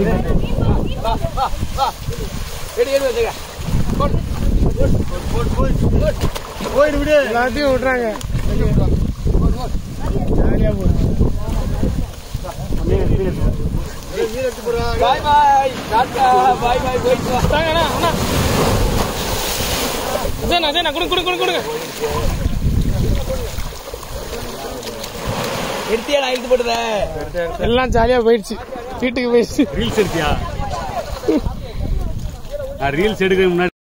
போயிடு விடு எல்லாத்தையும் விட்றாங்க ஜாலியாக போகுது மீன் எடுத்து போறா பாய் பாய் டாட்டா பாய் பாய் போயிட்டு வா தாங்க அண்ணா அண்ணா அண்ணா அண்ணா கொடுங்க கொடுங்க கொடுங்க கொடுங்க எடுத்தியா நான் இழுத்து போட்டுதேன் எல்லாம் ஜாலியாக போயிடுச்சு வீட்டுக்கு போயிடுச்சு ரீல்ஸ் எடுத்தியா ரீல்ஸ் எடுக்க முன்னாடி